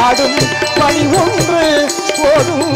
பாடும் பணி ஒன்று போதும்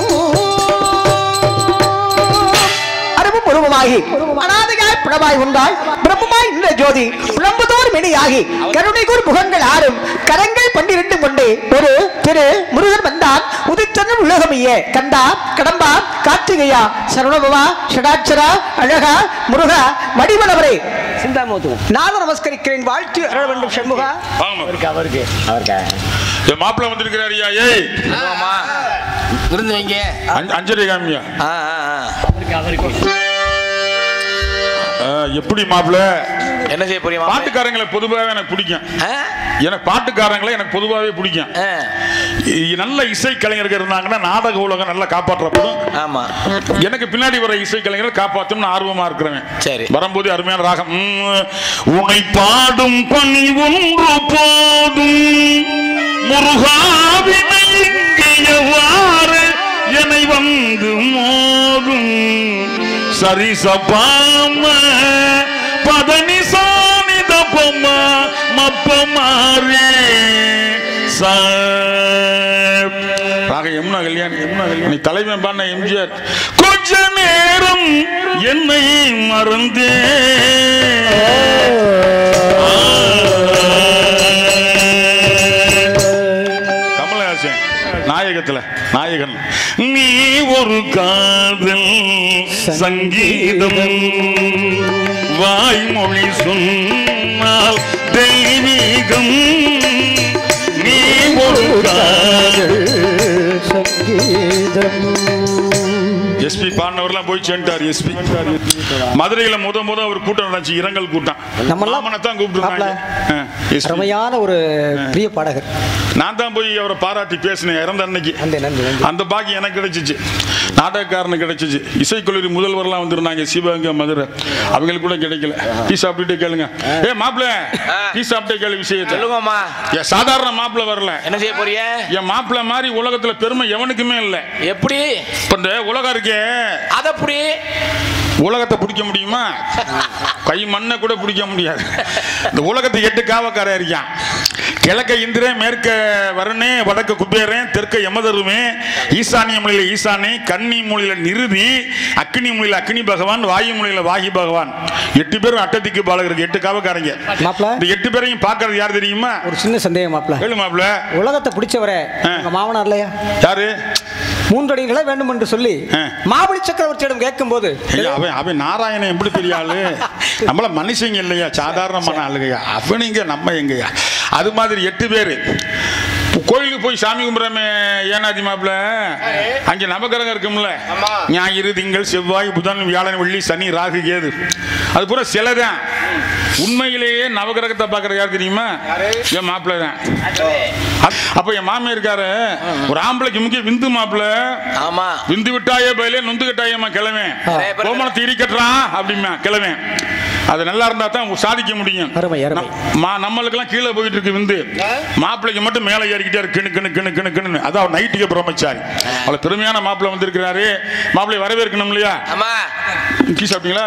அறிவும் உருவமாகி அனாதையாய் பிணமாய் உண்டாய் பிரம்மமாய் இந்த ஜோதி புலம்புதோர் மெனியாகி கருணை கூர் முகங்கள் ஆறும் கரங்கள் பன்னிரண்டு கொண்டே ஒரு திரு முருகன் வந்தான் உதித்தனும் உலகமையே கண்டா கடம்பா கார்த்திகையா சரவணபவா ஷடாட்சரா அழகா முருகா வடிவளவரே சிந்தாமோது நாத நமஸ்கரிக்கிறேன் வாழ்த்து அருள வேண்டும் சண்முகா வாங்கம்மா. அவருக்கு அவருக்கு அவருக்கு என் மாப்பிள்ள வந்திருக்கிறாரு ஐயா ஏய் ஆமா விருந்து வைங்க அஞ்ச- அஞ்சரை காமியா ஆ, ஆ, ஆ. அவருக்கு அவருக்கு ஆ, எப்படி மாப்பிள்ள என்ன செய்ய போறீங்க மாப்பிள்ளை? பாட்டுக்காரங்களை பொதுவாகவே எனக்கு பிடிக்கும் ஆ? எனக்கு பாட்டுக்காரங்களை எனக்கு பொதுவாகவே பிடிக்கும் ஆ. இ- நல்ல இசை கலைஞர்கள் இருந்தாங்கன்னா நாடக உலகம் நல்லா காப்பாற்றப்படும் ஆமா எனக்கு பின்னாடி வர இசை கலைஞர்கள் காப்பாற்றணும்னு ஆர்வமா இருக்கிறவன் சரி. வரும்போது அருமையான ராகம் உம், உன்னை பாடும் பணி ஒன்று போதும் முருகாவினை இங்கே எவ்வாறு என்னை வந்து மோதும் சரிசபாம பதனி சாணிதப்பமா மப்பமாரே சா ராக யமுனா கல்யாணி யமுனா கல்யாணி தலைவன் பாடின எம்ஜிஆர் கொஞ்ச நேரம் என்னை மறந்தே கமலஹாசன் நாயகத்துல நாயகன் நீ ஒரு காதல் சங்கீதம் வாய்மொழி சொன்னால் தெய்வீகம் நீ ஒரு காதல் எஸ்பி பாடினவர்லாம் போய் சேர்ந்துட்டார் எஸ்பி மதுரையில முத முத ஒரு கூட்டம் நடந்துச்சு இரங்கல் கூட்டம் நம்மெல்லாம் மாமனை தான் கூப்பிட்டுருந்தாங்க மாப்ள. ஆ, SP. அருமையான ஒரு பிரிய பாடகர் நான் தான் போய் அவரை பாராட்டி பேசினேன் இறந்த அன்னைக்கு நன்றி நன்றி நன்றி அந்த பாக்கி எனக்கு கிடைச்சிச்சு நாடகக்காரனுக்கு கிடைச்சிச்சு இசைக்கல்லூரி முதல்வர்லாம் வந்திருந்தாங்க சிவகங்கை மதுரை அவங்களுக்கு கூட கிடைக்கல டீ சாப்பிட்டுட்டே கேளுங்க ஏ மாப்பிள்ள டீ சாப்பிட்டே கேளு விஷயத்தை சொல்லுங்கம்மா என் சாதாரண மாப்பிள்ள வரல என்ன செய்ய போறீங்க என் மாப்பிள்ள மாதிரி உலகத்துல பெருமை எவனுக்குமே இல்லை எப்படி இப்ப இந்த உலகம் இருக்கே அத எப்படி உலகத்தை பிடிக்க முடியுமா கை மண்ணை கூட பிடிக்க முடியாது இந்த உலகத்தை எட்டு காவக்காரன் இருக்கான் கிழக்க இந்திரன் மேற்க வருணே வடக்க குபேரன் தெற்க யமதருமே ஈசானிய மொழியில ஈசானி கன்னி மொழியில நிருதி அக்னி மொழியில அக்னி பகவான் வாயு மொழியில வாகி பகவான் எட்டு பேரும் அட்டதிக்கு பாலகருக்கு எட்டு காவக்காரங்க மாப்ள. இந்த எட்டு பேரையும் பார்க்கறது யார் தெரியுமா ஒரு சின்ன சந்தேகம் மாப்ள கேளு மாப்பிள்ள உலகத்தை பிடிச்சவரே ஆ. உங்க மாமனார் இல்லையா யாரு மூன்றடி நிலை வேண்டும் என்று சொல்லி ஆ. மாபலி சக்கரவர்த்தியிடம் கேட்கும் போது ஐயா, அவன் அவன் நாராயணன் எப்படி பெரிய ஆளு நம்மள மனுஷங்க இல்லையா சாதாரணமான ஆளுகையா அவனுங்க நம்ம எங்கயா அது மாதிரி எட்டு பேரு கோயிலுக்கு போய் சாமி கும்பிட்றமே ஏனாதி மாப்பிள்ள அங்க நவகிரகம் இருக்கும்ல ஞாயிறு திங்கள் செவ்வாய் புதன் வியாழன் வெள்ளி சனி ராகு கேது அது பூரா சிலதான் உண்மையிலேயே நவகிரகத்தை பார்க்கறது யார் தெரியுமா என் மாப்பிள்ள தான் அப்- அப்ப என் மாமியார் இருக்காரு ஒரு ஆம்பளைக்கு முக்கிய விந்து மாப்பிள்ள ஆமா விந்து விட்டாயே பயிலே நொந்து கட்டாயம்மா கிழமை நிறைய பேர் கோமணத்தை இடி கட்டுறான் அப்படிமா கிழமை அது நல்லா இருந்தா தான் சாதிக்க முடியும் அருமை, அருமை. நம்- மா- நம்மளுக்கெல்லாம் கீழே போயிட்டு இருக்கு விந்து மாப்பிள்ளைக்கு மட்டும் மேலே ஏறிக்கிட்டே இருக்கு கிணு கிணு கிணு கிணு கிணு அதான் அவர் நைட்டுக்கு பிரம்மச்சாரி அவளை பெருமையான மாப்பிள்ளை வந்திருக்கிறாரு மாப்பிள்ளை வரவேற்கணும் இல்லையா ஆமா டீ சாப்பிட்டீங்களா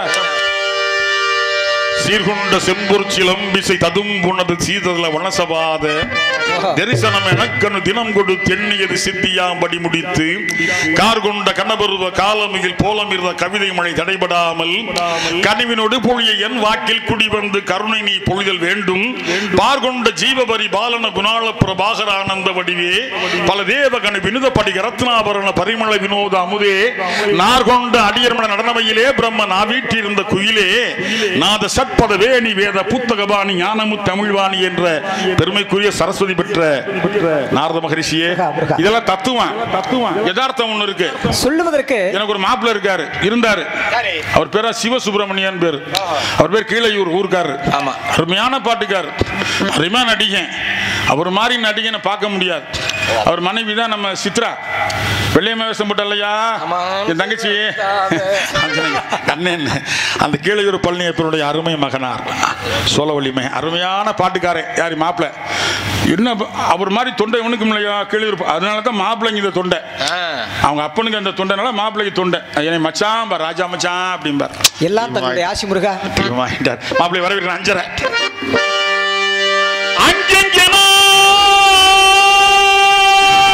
சீர்கொண்ட செம்பொர் சிலம்பிசை ததும்புணது சீதல வனசபாத தரிசனம் எனக்கனு தினம் கொடு தென்னியது சித்தியாம்படி முடித்து கார் கொண்ட கண்ணபருவ காலமிகில் போலமிருந்த கவிதை மழை தடைபடாமல் கனிவினோடு பொழிய என் வாக்கில் குடி வந்து கருணை நீ பொழிதல் வேண்டும் பார்கொண்ட ஜீவபரி பாலன குணாள பிரபாகர ஆனந்த வடிவே பல தேவகண வினுதப்படி ரத்னாபரண பரிமள வினோத அமுதே நார்கொண்ட அடியர்மன நடனமையிலே பிரம்ம நா வீட்டிருந்த குயிலே நாத சட்பத வேணி வேத புத்தகபாணி ஞானமு தமிழ்வாணி என்ற பெருமைக்குரிய சரஸ்வதி பெற்ற நாரத மகரிஷியே இதெல்லாம் தத்துவம் தத்துவம் யதார்த்தம் ஒண்ணு இருக்கு சொல்லுவதற்கு எனக்கு ஒரு மாப்பிள்ள இருக்காரு இருந்தாரு அவர் பேரா சிவசுப்பிரமணியன் பேர் அவர் பேர் கீழையூர் ஊர்க்காரர் ஆமா. அருமையான பாட்டுக்கார் அருமையான நடிகன் அவர் மாதிரி நடிகனை பார்க்க முடியாது அவர் மனைவி தான் நம்ம சித்ரா வெள்ளையம்மா வேஷம் போட்ட இல்லையா ஆமா. என் தங்கச்சி அண்ணன் அந்த கீழையூர் பழனியப்பனுடைய அருமை மகனார் சோழவள்ளிமை அருமையான பாட்டுக்காரன் யாரு மாப்பிள்ள என்ன ப- அவர் மாதிரி தொண்டை இவனுக்கும் இல்லையா கீழையூர் ப- அதனால தான் மாப்பிள்ளைங்க இந்த தொண்டை ஆ. அவங்க அப்பனுக்கு அந்த தொண்டைனால மாப்பிள்ளைக்கு தொண்டை என்னை மச்சான் பார் ராஜா மச்சான் அப்படிம்பார் எல்லாம் தன்னுடைய ஆசி முருகா இவன் வாங்கிட்டார் மாப்பிள்ளை வரவேற்கிறேன் அஞ்சரை அஞ்சஞ்சனா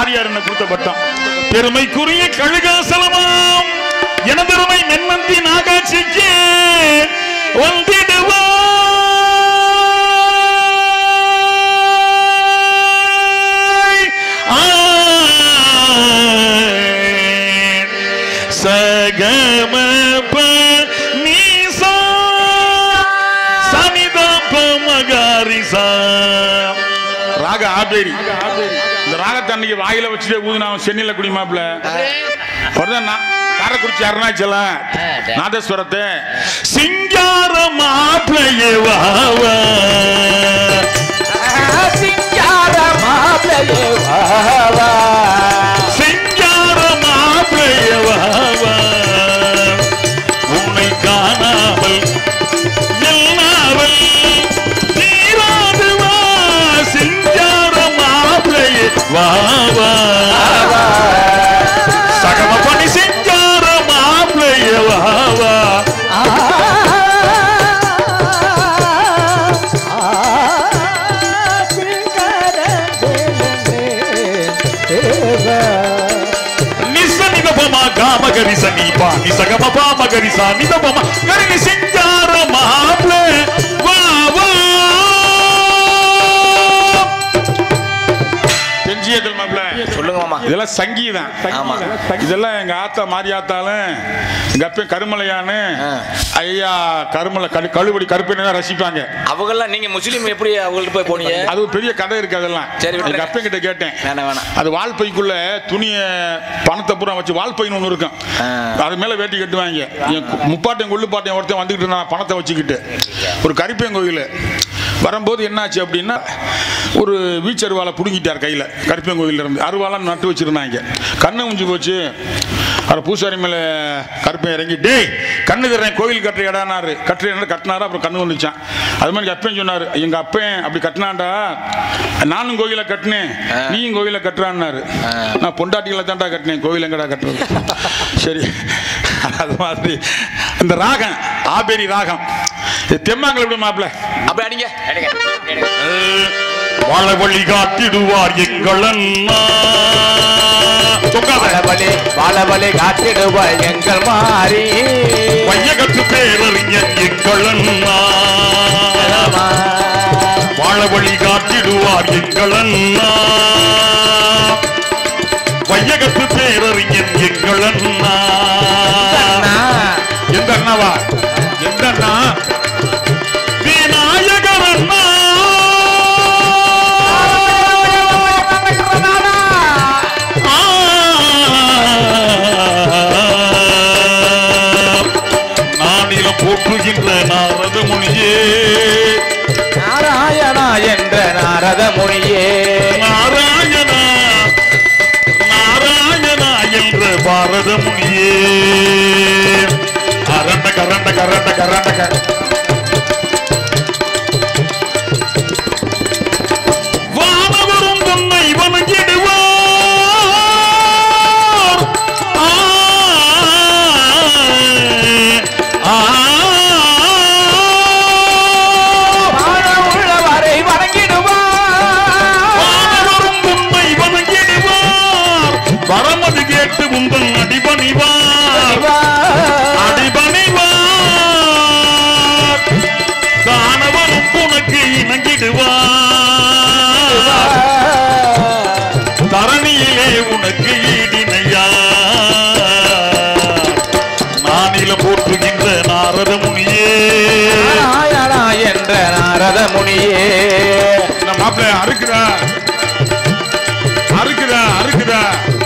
மாரியார் என்ன கொடுத்த பட்டம் பெருமைக்குரிய கழுகாசலமாம் எனதருமை மென்மந்தி நாகாட்சிக்கு வந்திடுவாய் ஆய். சகம நீசா சனிதப்ப மகாரிசா ராக ஆபேரி இந்த ராகத்தை அன்னைக்கு வாயில வச்சுட்டு ஊதுனா சென்னையில குடிமாப்ல அப்படிதான் நான் காரைக்குறிச்சி அருணாச்சலம் நாதஸ்வரத்தை சிங்கார மாப்பிளையே வாவா சிங்கார மாப்பிளையே வாவா. சிங்கார மாப்பிளையே வாவா உன்னை காணாமல் எல்லாவல் தீராது வா சிங்கார மாப்பிளையே வாவா சகம பண்ணி சிங்கார மாப்பிளையே வாவா ஆ, ஆ, சிங்கார தேவா. నిస నిదపమా గామ గరిస నీపా నిసగమ పామ గరిస నిదపమా గరిని సింగార మాప్లే వా వా பெஞ்சியத்தில் மாப்ள சொல்லுங்க மாமா இதெல்லாம் சங்கீதம் ஆமா. இதெல்லாம் எங்க ஆத்தா மாரியாத்தாலும் எங்க அப்பன் கருமலையானு ஆ. ஐயா கருமலை கழு கழுபடி கருப்பனை தான் ரசிப்பாங்க அவங்கெல்லாம் நீங்க முஸ்லீம் எப்படி அவங்கள்ட்ட போய் போனீங்க அது ஒரு பெரிய கதை இருக்கு அதெல்லாம் சரி, விட்டுருங்க. எங்க அப்பன் கிட்ட கேட்டேன் வேணாம் வேணாம் அது வால்பைக்குள்ள துணிய பணத்தை பூரா வச்சு வால்பைன்னு ஒன்று இருக்கும் ஆ. அது மேல வேட்டி கட்டுவாங்க என் கு- முப்பாட்டையும் கொள்ளுப்பாட்டையும் ஒருத்தன் வந்துக்கிட்டு இருந்தான் பணத்தை வச்சுக்கிட்டு ஒரு கரிப்பேன் கோயில் வரும்போது என்னாச்சு அப்படின்னா ஒரு வீச்சருவாலை பிடுங்கிட்டார் கையில் கரிப்பேன் கோயில்ல இருந்து அருவாலாம் நட்டு வச்சிருந்தாங்க கண்ணு முஞ்சி போச்சு அவர் பூசாரி மேலே கருப்பேன் இறங்கி டேய் கண்ணு தர்றேன் கோயில் கட்டுற இடம்னாரு கட்டுற இடம் கட்டினாரு அப்புறம் கண்ணு வந்துச்சான் அது மாதிரி எங்க அப்பன் சொன்னார் எங்க அப்பன் அப்படி கட்டினாண்டா நானும் கோயிலை கட்டினேன் நீயும் கோயிலை கட்டுறான்னாரு நான் பொண்டாட்டிகளை தான்டா கட்டினேன் கோயில் எங்கடா கட்டுறது சரி அது மாதிரி இந்த ராகம் ஆபேரி ராகம் இது தெம்மாங்கல் எப்படி மாப்பிள்ள அப்படி அடிங்க அடிங்க அடிங்க. வாழ வழி காட்டிடுவார் எங்கள் அண்ணா தொங்காத. வாழவழி வாழவழி காத்திடுவாய் எங்கள் மாறி வையகத்து பேரறிஞர் எங்கள் அண்ணா வாழ வழி காட்டிடுவார் எங்கள் அண்ணா வையகத்து பேரறிஞர் எங்கள் அண்ணா எந்த அண்ணாவா எந்த அண்ணா விநாயகர் அண்ணா நானிலம் போற்றுகின்ற நாரத முனியே நாராயணா என்ற நாரத முனியே நாராயணா நாராயணா என்ற பாரத முனியே அரண்ட கரண்ட கரண்ட கரண்ட கர வானவரும் தன்னை வணங்கிடுவார் ஆ, ஆ, வாழ உள்ளவரை வணங்கிடுவார் வானவரும் உம்மை வணங்கிடுவார் வரமது கேட்டு உங்கள் அடிபணிவார் அடிபணிவார் தானவரும் உனக்கு இணங்கிடுவார் தரணியிலே உனக்கு ஈடினையா நானில போற்றுகின்ற நாரத முனியே நாராயணா என்ற நாரத முனியே இந்த மாப்பிள்ள அறுக்குதா அறுக்குதா அறுக்குதா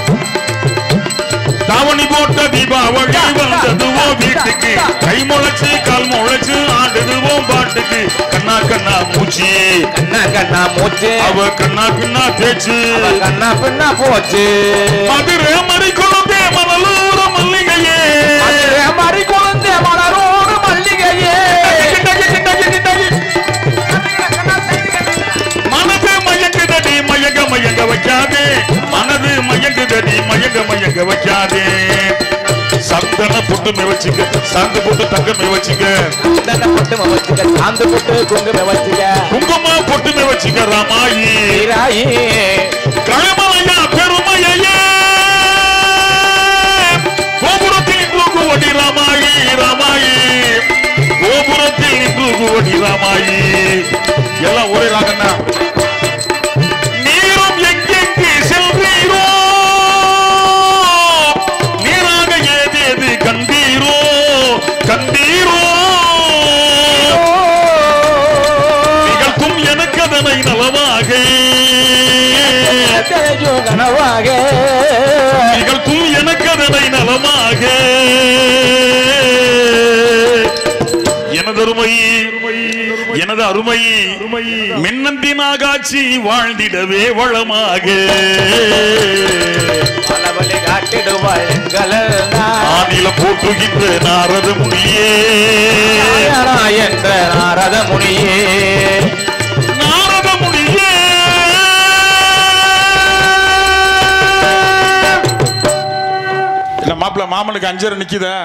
தாவணி போட்ட தீபாவளி வந்ததுவோ வீட்டுக்கு கை முளைச்சு கால் முளைச்சு ஆடுதுவோ பாட்டுக்கு கண்ணா கண்ணா மூச்சி கண்ணா கண்ணா மூச்சு அவ கண்ணா பின்னா பேச்சு கண்ணா பின்னா போச்சு மதுரை மறை குழந்தை மணலூர மல்லிகையே மதுரை மறி குழந்தை மலரோடு மல்லிகையே மனது மயங்குதடி மயங்க மயங்க வைக்காதே மனது மயங்குதடி மயங்க மயங்க வைக்காதே சந்தன புட்டுமே வச்சுக்க சாந்து போட்டு தங்கமே வச்சுக்க தன்னை பொட்டு வச்சுக்க சாந்து பொட்டு குங்கும வச்சுக்க குங்கும பொட்டுமே வச்சுக்க ராமாயி வீராயி கழமலையா பெருமை குவடி ராமாயி ராமாயி கோபுரத்தில் நின்று குவடி ராமாயி எல்லாம் ஒரே ராகண்ணா நீரும் எங்கெங்கே செல்வீரோ நீராக ஏதேது கண்டீரோ கண்டீரோ நிகழ்த்தும் எனக்கு அதனை நலமாக கனவாக நிகழ்த்தும் எனக்கு அதனை நலமாக எனது அருமை எனது அருமை மின்னந்தினாகாட்சி வாழ்ந்திடவே வளமாக பலவழி காட்டிடுவாள் எங்களல் ஆநில போற்றுகின்ற நாரத முனியே நாராயணா என்ற நாரத முனியே நாரத முனியே இல்ல மாப்பிள்ள மாமனுக்கு அஞ்சரை நிக்குதா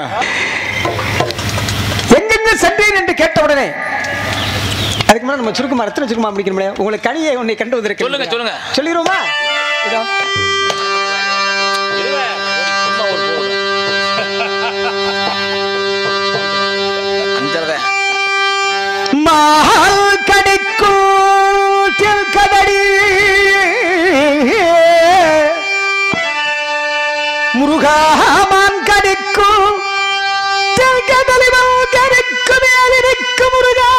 எங்கெங்க சென்றேன் என்று கேட்டவுடனே அதுக்கு முன்னாடி நம்ம சுருக்கமா ரத்தன சுருக்கமா முடிக்கணும் உங்களுக்கு கனியை உன்னை கண்டு வந்திருக்கேன் சொல்லுங்க, சொல்லுங்க. சொல்லிடுவோமா இதோ. அஞ்சரை மால் கடிக்கும் தென்கடடி முருகாமான் கடிக்கும் தென்கடலிவன் கடிக்கும் மேலிருக்கும் முருகா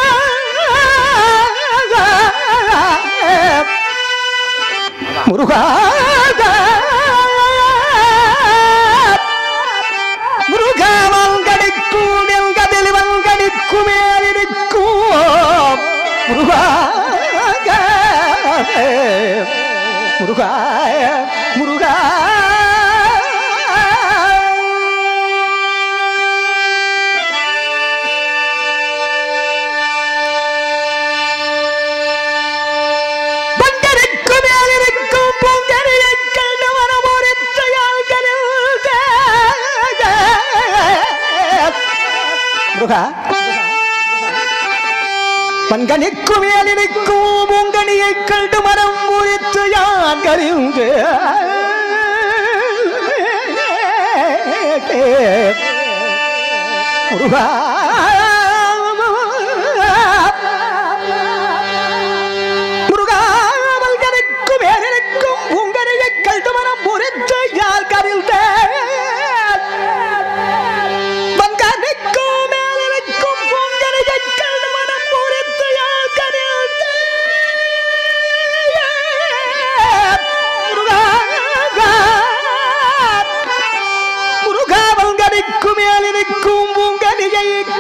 முருகா முருகாவன் கடிக்கும் எங்கதில் கடிக்கும் மேலிருக்கும் முருகா முருகா முருகா பங்கருக்கு மேலிருக்கும் பொங்கலியை கண்டு வரமோரிச்சையாள்களில் முருகா பங்கனிக்கு மேலிருக்கும் பொங்கனியை கண்டு மரம் முறித்து யான் கறிந்து முருகா முருகாவல் கரைக்கும் வேறிருக்கும் உங்களையை கல்டுமரம் முறித்து யார் கரிந்த வங்கரைக்கும் மேலிருக்கும் உங்களையை கல்டுமரம் முறித்து யார் கரிந்த முருகா முருகாவல் கரைக்கும் மேலிருக்கும் உங்களையை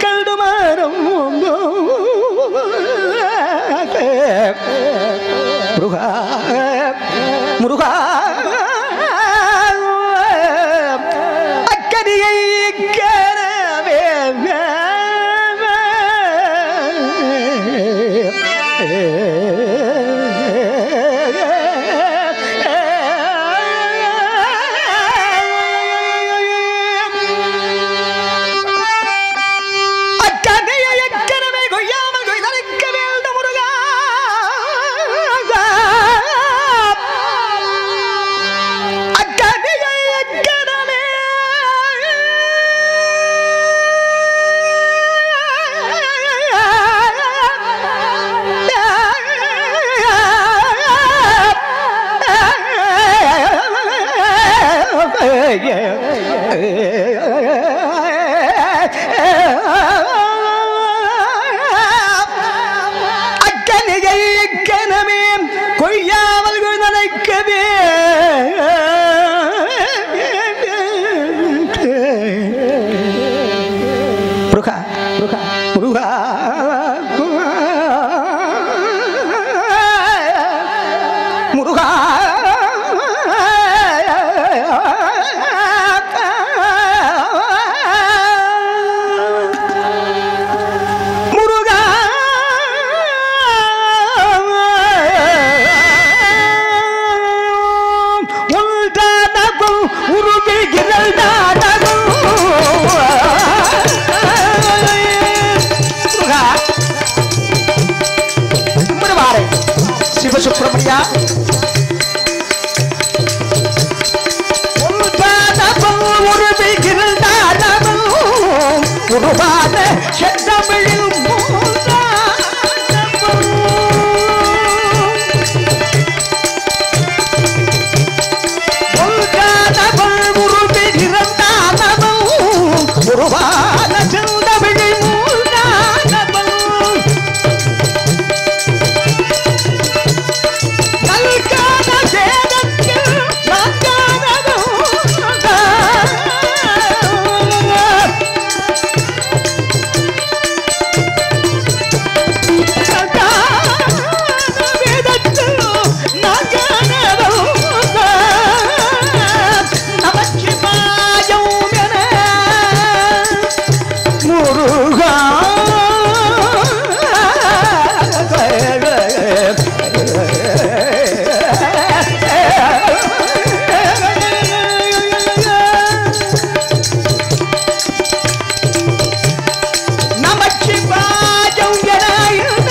உருவான செந்தமிழில் மூன்றானவள். ஒன்றானவள் உருவில் இரண்டானவள் உருவான செந்தமிழில் மூன்றானவள் நல்கான வேதத்தில் நான்கானதும் வேதத்தில் நான்கானதும் நமச்சிவாயம் என முருகா நமச்சிவாயம் என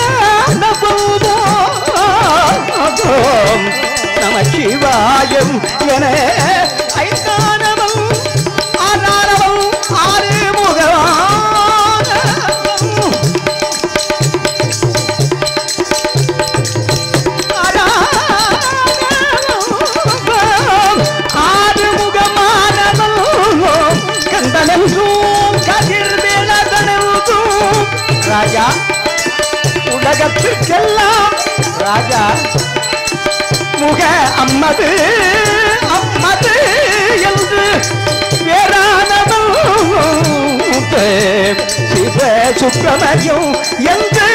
நம்புவோம் நமச்சிவாயம் என ஐந்தானவம் ஆறானவம் ஆறு முகவானவம் ஆறு முகமானவம் கந்தனென்றும் கதிர் வேலதனென்றும் ராஜா உலகத்துக்கெல்லாம் ராஜா முக அம்மது அம்மது என்று வேறானவள் சிவ சுப்பிரமணியம் என்று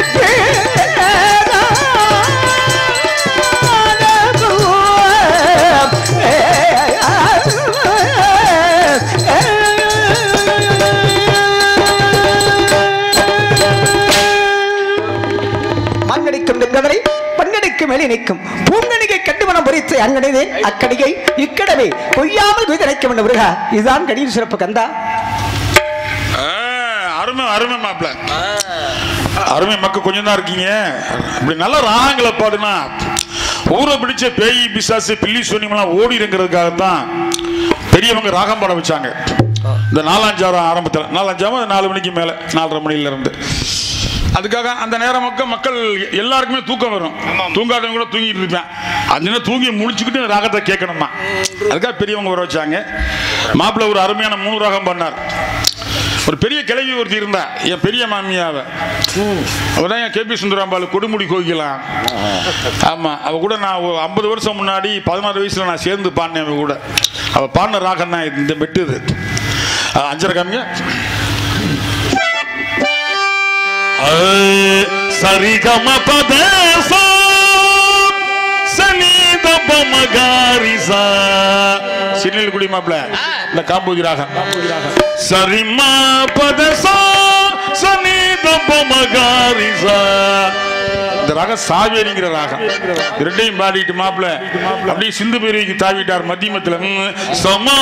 மங்கடிக்கும் திங்கதரை பங்கடிக்கும் வெளி நிற்கும் பூங்கணிகை கட்டுமணம் பொறித்து அங்கடிதே அக்கடிகை இக்கடவே பொய்யாமல் விதனைக்கும் என்று முருகா இதுதான் கடியில் சிறப்பு கந்தா ஆ, அருமை அருமை மாப்பிள அருமை மக்கள் கொஞ்சம் தான் இருக்கீங்க இப்படி நல்ல ராகங்களை பாடுனா ஊரை பிடிச்ச பேய் பிசாசு பில்லி சூனியமெல்லாம் ஓடிடுங்கிறதுக்காக தான் பெரியவங்க ராகம் பாட வச்சாங்க இந்த நாலாஞ்சாரம் ஆரம்பத்தில் நாலாஞ்சாரம் அது நாலு மணிக்கு மேலே நாலரை மணில இருந்து அதுக்காக அந்த நேரம் மக்கள் மக்கள் எல்லாருக்குமே தூக்கம் வரும் தூங்காதவங்க கூட தூங்கிட்டு இருப்பேன் அந்த நேரம் தூங்கி முழிச்சுக்கிட்டு இந்த ராகத்தை கேட்கணுமா அதுக்காக பெரியவங்க வர வச்சாங்க மாப்பிள்ளை ஒரு அருமையான மூணு ராகம் பண்ணார் ஒரு பெரிய கிழவி ஒருத்தி இருந்தா என் பெரிய மாமியாவ அவதான் என் கேபி சுந்தராம்பாள் கொடுமுடி கோகிலாம் ஆமா அவ கூட நான் ஒரு ஐம்பது வருஷம் முன்னாடி பதினாறு வயசுல நான் சேர்ந்து பாடினேன் அவ கூட அவ பாடின ராகம் தான் இந்த வெட்டுது அஹ் அஞ்சரை காமிங்க சரிகம பதேசா சனீத பமகாரிசா சின்னில் குடி மாப்ள இந்த காம்போதி ராகம் சரிமா பதசா சனீத பமகாரிசா இந்த ராகம் சாவேரிங்கிற ராகம் இரண்டையும் பாடிட்டு மாப்ள அப்படியே சிந்து பேரவிக்கு தாவிட்டார் மத்தியமத்துல ம், சமா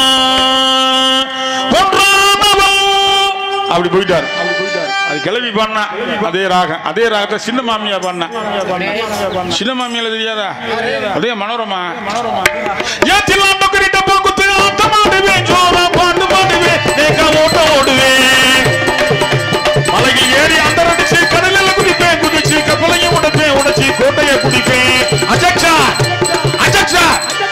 பொன்றானவன். அப்படி போயிட்டார் அது கிளம்பி பாடினா அதே ராகம் அதே ராகத்தை சின்ன மாமியா பாடினா சின்ன மாமியால தெரியாதா அதே மனோரமா மனோரமா ஏத்திலாம் பக்கரிட்ட போக்குத்து ஆட்ட மாடுவேன் ஜோரா பாட்டு பாடுவேன் நேக்க ஓட்ட ஓடுவேன் மலையில் ஏறி அந்த அடிச்சு கடலில் குதிப்பேன் குதிச்சு கப்பலையும் உடைப்பேன் உடைச்சு கோட்டையை குடிப்பேன் அஜக்ஷா அஜக்ஷா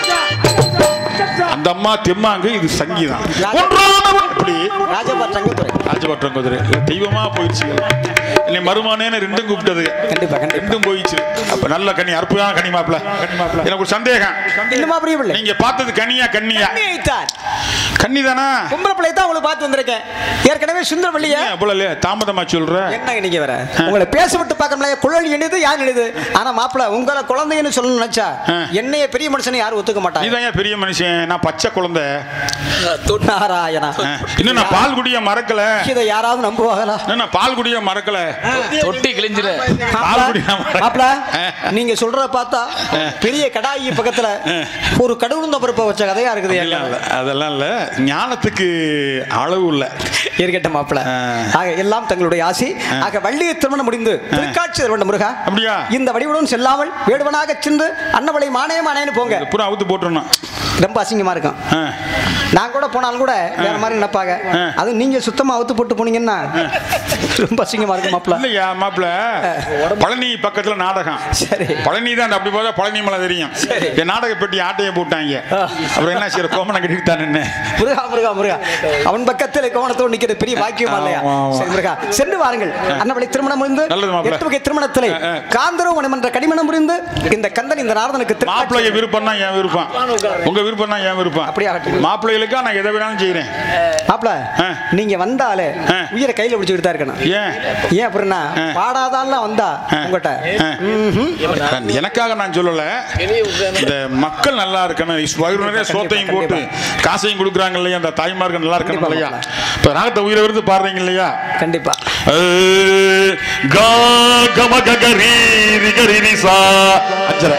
அந்த அம்மா தெம்மாங்கு இது சங்கீதம் ஒன்றானவன் இப்படி ராஜபாட்டங்குதுரை ராஜபட்டம் குதிரை இது தெய்வமா போயிடுச்சு என்னை மருமானேன்னு ரெண்டும் கூப்பிட்டது கண்டிப்பா கண்டிப்பா ரெண்டும் போயிடுச்சு அப்ப நல்ல கனி அற்புதமான கனி மாப்பிள எனக்கு ஒரு சந்தேகம் இன்னுமா புரியவில்லை நீங்க பார்த்தது கனியா கன்னியா கண்ணியைத்தான் கன்னி தானா பொம்பளை பிள்ளை தான் உங்களுக்கு பார்த்து வந்திருக்கேன் ஏற்கனவே சுந்தரவள்ளிய அவ்வளோ இல்லையா தாமதமா சொல்ற என்னங்க நீங்க வேற உங்களை பேச விட்டு பார்க்கல குழல் இணைது யார் இணைது ஆனா மாப்பிள உங்களை குழந்தைன்னு சொல்லணும்னு நினைச்சா ஆ. என்னைய பெரிய மனுஷனை யாரும் ஒத்துக்க மாட்டாங்க நீதான் ஏன் பெரிய மனுஷன் நான் பச்சை குழந்தை நாராயணா ஆ, இன்னும் நான் பால் குடிய மறக்கல இதை யாராவது நம்புவாங்களா இன்னும் நான் பால் குடிய மறக்கல தொட்டி கிழிஞ்சிரு பால் குடிய மறக்கல. மாப்பிள ஆ. நீங்க சொல்றத பார்த்தா பெரிய கடாயி பக்கத்துல ஒரு கடவுளுந்த பருப்பை வச்ச கதையா இருக்குது அதெல்லாம் இல்ல, அதெல்லாம் இல்ல ஞானத்துக்கு அளவு இல்ல இருக்கட்ட மாப்பிள ஆ. ஆக எல்லாம் தங்களுடைய ஆசி ஆக வள்ளியை திருமணம் முடிந்து திருக்காட்சி தருவண்ட முருகா அப்படியா? இந்த வடிவுடன் செல்லாமல் வேடுவனாக சென்று அன்னவளை மானே மானேன்னு போங்க பூரா அவுத்து போட்டுருணும் ரொம்ப அசிங்கமா இருக்கும் ஆ. நான் கூட போனாலும் கூட வேற மாதிரி நினைப்பாங்க ஆ. அது நீங்க சுத்தமா அவுத்து போட்டு போனீங்கன்னா ரொம்ப அசிங்கமா இருக்கும் மாப்பிள்ள இல்லையா மாப்பிள பழனி பக்கத்துல நாடகம் சரி. பழனி தான் அப்படி போதா பழனி மலை தெரியும் சரி. என் நாடக பெட்டி ஆட்டையை போட்டாங்க ஆ. அப்புறம் என்ன செய்யற கோமனை கட்டிட்டு தான் நின்னு முருகா முருகா முருகா அவன் பக்கத்தில் கோவணத்தோடு நிக்கிறது பெரிய பாக்கியமா இல்லையா ஆமா, ஆமா. சரி முருகா சென்று வாருங்கள் அன்னவழி திருமணம் முடிந்து நல்லது மாப்பிள்ளை. எட்டு வகை திருமணத்திலே ஆ, ஆ. காந்தரோ மணமன்ற கடிமணம் புரிந்து இந்த கந்தன் இந்த நாரதனுக்கு திருக்காட்சி- மாப்பிள்ளைய விருப்பம் தான் என் விருப்பம் உங்க விருப்பம் தான் என் விருப்பம் அப்படியே ஆகட்டும். மாப்பிள்ளைகளுக்கா நான் எதை வேணாலும் செய்யறேன் மாப்பிள ஆ. நீங்க வந்தாலே ஆ. உயிரை கையில பிடிச்சிட்டு தான் இருக்கணும் ஏன் ஏன் அப்படின்னா ஆ. பாடாதான் வந்தா ஆ. உங்ககிட்ட ஆ. ம்ஹும். எனக்காக நான் சொல்லல இந்த மக்கள் நல்லா இருக்கணும் இஸ் வயிறு நிறைய சோத்தையும் போட்டு காசையும் கொடுக்குறாங்க இல்லையா அந்த தாய்மார்கள் நல்லா இருக்கணும் கண்டிப்பா, இல்லையா இப்ப ராகத்தை உயிரை விருந்து பாடுறீங்க இல்லையா கண்டிப்பா கா கம கரி ரிகரி ரிசா அஞ்சரை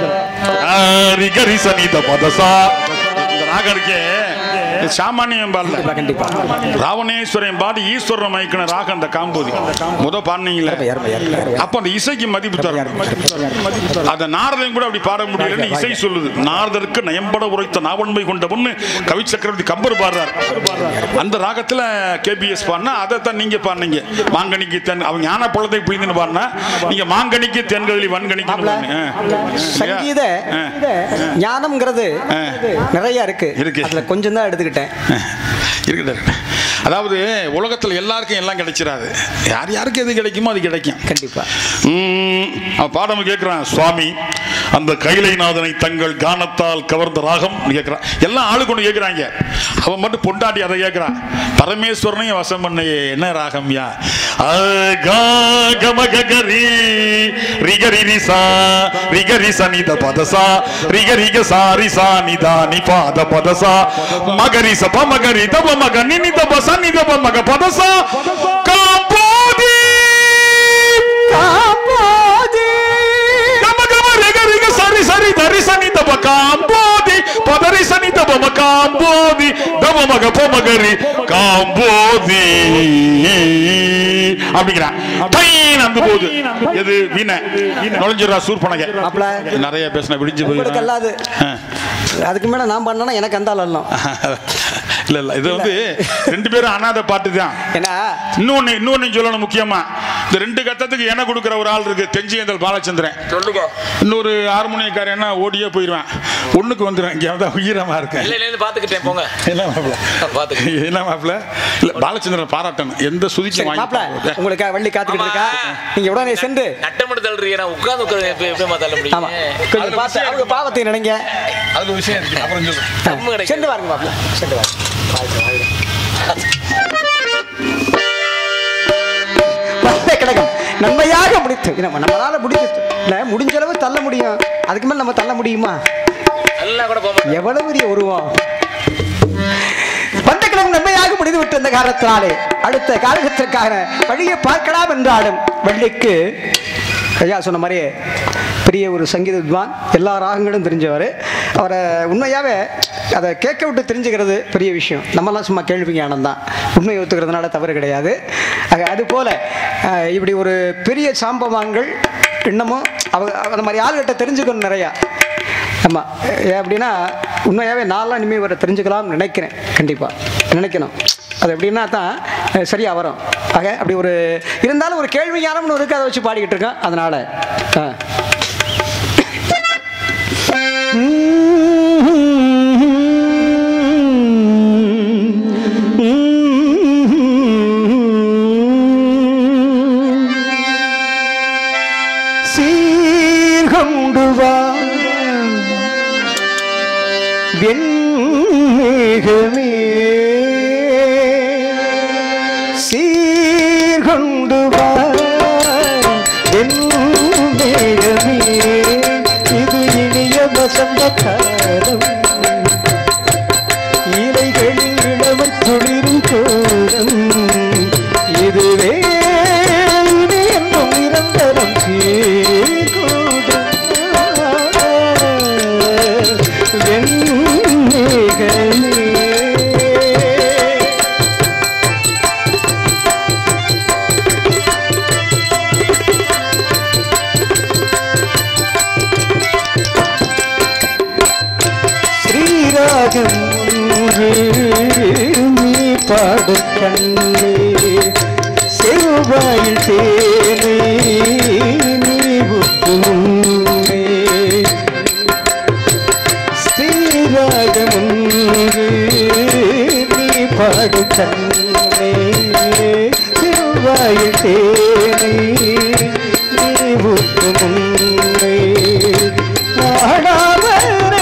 ரிகரி சனித பதசா இந்த ராகம் இருக்கே இது சாமானியம் பாடல கண்டிப்பா ராவணேஸ்வரன் பாடி ஈஸ்வரன் மயக்கின ராகம் அந்த காம்போதி முத பாடினீங்களே அருமை, அருமை, அருமை. அப்ப அந்த இசைக்கு மதிப்பு தரும் அந்த நாரதையும் கூட அப்படி பாட முடியலன்னு இசை சொல்லுது நாரதருக்கு நயம்பட உரைத்த நாவன்மை கொண்ட பொண்ணு கவி சக்கரவர்த்தி கம்பர் பாடுறார் அந்த ராகத்துல கேபிஎஸ் பாடினா அதைத்தான் நீங்க பாடுனீங்க மாங்கனிக்கு தென் அவங்க ஞான பழத்தை பிழிந்துன்னு பாடினா நீங்க மாங்கனிக்கு தென்கதிலி வன்கனிக்கு மாப்பிள, சங்கீத ஆ. ஞானம்ங்கிறது ஆ. நிறைய இருக்கு இருக்கு. அதுல கொஞ்சம் தான் எடுத்துக்கிட்டேன் இருக்குது அதாவது உலகத்துல எல்லாருக்கும் எல்லாம் கிடைச்சிடாது யார் யாருக்கு எது கிடைக்குமோ அது கிடைக்கும் கண்டிப்பா ம், அவன் பாடம் கேட்கிறான் சுவாமி அந்த கைலைநாதனை தங்கள் கானத்தால் கவர்ந்த ராகம் கேட்கிறான் எல்லாம் ஆளு கொண்டு கேட்கிறாங்க அவன் மட்டும் பொண்டாட்டி அதை கேட்கிறான் பரமேஸ்வரனையும் வசம் பண்ண என்ன ராகம்யா கமகரி ரிகரி ரிசா ரிகரி சனித பதசா ரிக ரிக சாரி சா நிதானி பாத பதசா மகரி சப மகரி தப மக நினி தப சனி தப மக பதசா காம்போதி గమ గమ రిగ రిగ సరి సరి ధరి సని దబ కాంబోది పదరి సని దబ మ కాంబోది దబ మగ పొమగరి காம்போதி அப்படிங்கிறான் டைன் அந்த போது எது வீணை நுழைஞ்சிடா சூர்பனக மாப்பிள. நிறைய பேசின விடிஞ்சு உங்களுக்கு போய் அல்லாது அதுக்கு மேல நான் பண்ணனா எனக்கு அந்த ஆள் அல்லம் இல்ல இல்ல இது வந்து ரெண்டு பேரும் அனாதை பாட்டு தான் ஏன்னா இன்னொன்னு இன்னொன்னு சொல்லணும் முக்கியமா இந்த ரெண்டு கட்டத்துக்கு என கொடுக்குற ஒரு ஆள் இருக்கு தெஞ்சியந்தல் பாலச்சந்திரன் சொல்லுங்க இன்னொரு ஹார்மோனியக்காரன் என்ன ஓடியே போயிடுவேன் ஒண்ணுக்கு வந்துடும் இங்கே வந்து உயிரமா இருக்கேன் இல்ல இல்ல பாத்துக்கிட்டேன் போங்க என்ன மாப்பிள பாத்துக்கிட்டேன் என்ன மாப்பிள இல்ல பாலச்சந்திரன் பாராட்டணும் எந்த சுதிக்கு சரி மாப்பிள வாங்கி உங்களுக்கு வள்ளி காத்துக்கிட்டு இருக்கா ஆமா. நீங்க உடனே சென்று நட்டமிட்டு தள்ளுறீங்க நான் உட்கார்ந்து உட்கார்ந்து எப்படி எப்படி தள்ள முடியும் ஆமா கொஞ்சம் பார்த்து அவங்க பாவத்தை நினைங்க அது விஷயம் இருக்கு அப்புறம் சொல்லு தம்மு கிடைக்காது. சென்று வாருங்க மாப்பிள சென்று வாருங்க வந்த கிடக்கும் நன்மையாக முடித்து இது நம்ம நம்மளால முடிச்சு இல்ல முடிஞ்ச அளவு தள்ள முடியும் அதுக்கு மேல நம்ம தள்ள முடியுமா நல்லா கூட போக மாட்டேன். எவ்வளவு பெரிய உருவம் வந்த கிழமை நன்மையாக முடிந்து விட்டு இந்த காரணத்தினாலே அடுத்த காலகத்திற்கான வழியை பார்க்கலாம் என்றாலும் வள்ளிக்கு ஐயா சொன்ன மாதிரியே பெரிய ஒரு சங்கீத வித்வான் எல்லா ராகங்களும் தெரிஞ்சவர் அவரை உண்மையாகவே அதை கேட்க விட்டு தெரிஞ்சுக்கிறது பெரிய விஷயம் நம்மலாம் சும்மா கேள்வி ஞானம் தான் உண்மையை ஒத்துக்கிறதுனால தவறு கிடையாது ஆக அதுபோல் அஹ், இப்படி ஒரு பெரிய சாம்பவான்கள் இன்னமும் அவ அந்த மாதிரி ஆள்கிட்ட தெரிஞ்சுக்கணும் நிறையா ஆமாம் ஏன் அப்படின்னா உண்மையாகவே நான்லாம் இனிமேல் இவரை தெரிஞ்சுக்கலாம்னு நினைக்கிறேன் கண்டிப்பாக நினைக்கணும் அது எப்படின்னா தான் அஹ், சரியா வரும் ஆக அப்படி ஒரு இருந்தாலும் ஒரு கேள்வி ஞானம்னு இருக்கு அதை வச்சு பாடிக்கிட்டு இருக்கேன் அதனால் சீர்கொண்டு வா வெண்மேகமே சீர்கொண்டு வா வெண்மேகமே இது இனிய வசந்த காலம் இலைகளில் இளமத் துளிரும் கோலம் இதுவே இது என்னும் நிரந்தரம் சீர்கூடும் வெண்மேகமே கண்ணே செவ்வாயில் தேனே நீ முன்னே ஸ்ரீராகமுங்கு நீ பாடு கண்ணே செவ்வாயில் தேனே நீ முன்னே ஆடாவரை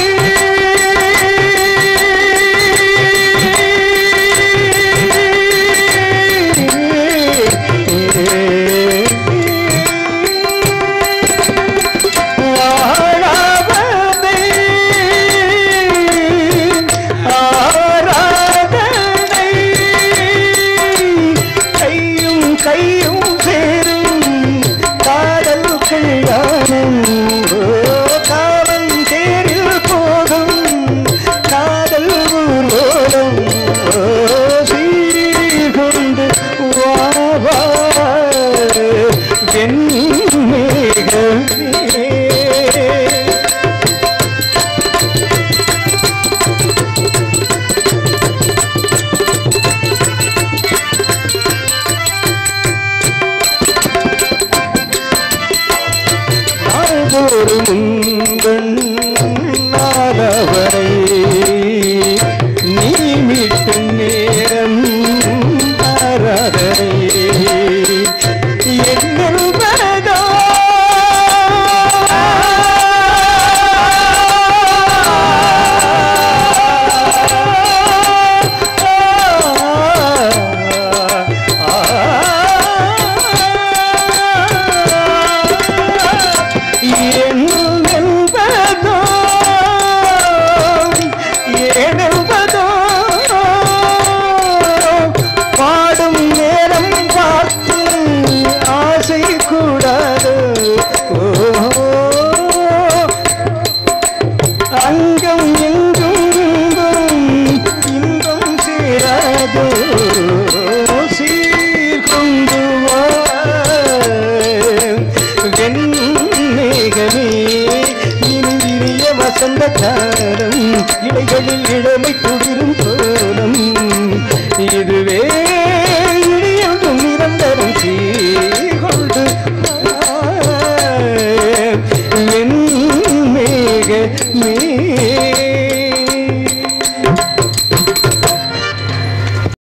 ஆராதனை ஆராதனை கையும் கையும் சேரும் காதல் கல்யாணம் ஓ, காவல் தேரில் போகும் காதல் ஊர்வலம் ஓ, சீர்கொண்டு வாவா வெண்மேகமே நாள்தோறும் உந்தன் நாளவரை நீ மீட்டும் நேரம் ஆராதனை என்னுள்வதோ என்பதோ ஏனென்பதோ பாடும் நேரம் பார்த்து ஆசை கூடாது ஓ அங்கம் எங்கும் இன்பம் சேராதோ சீர்கொண்டு வா வெண்மேகமே இனிய வசந்த காலம் இலைகளில் இளமை துடி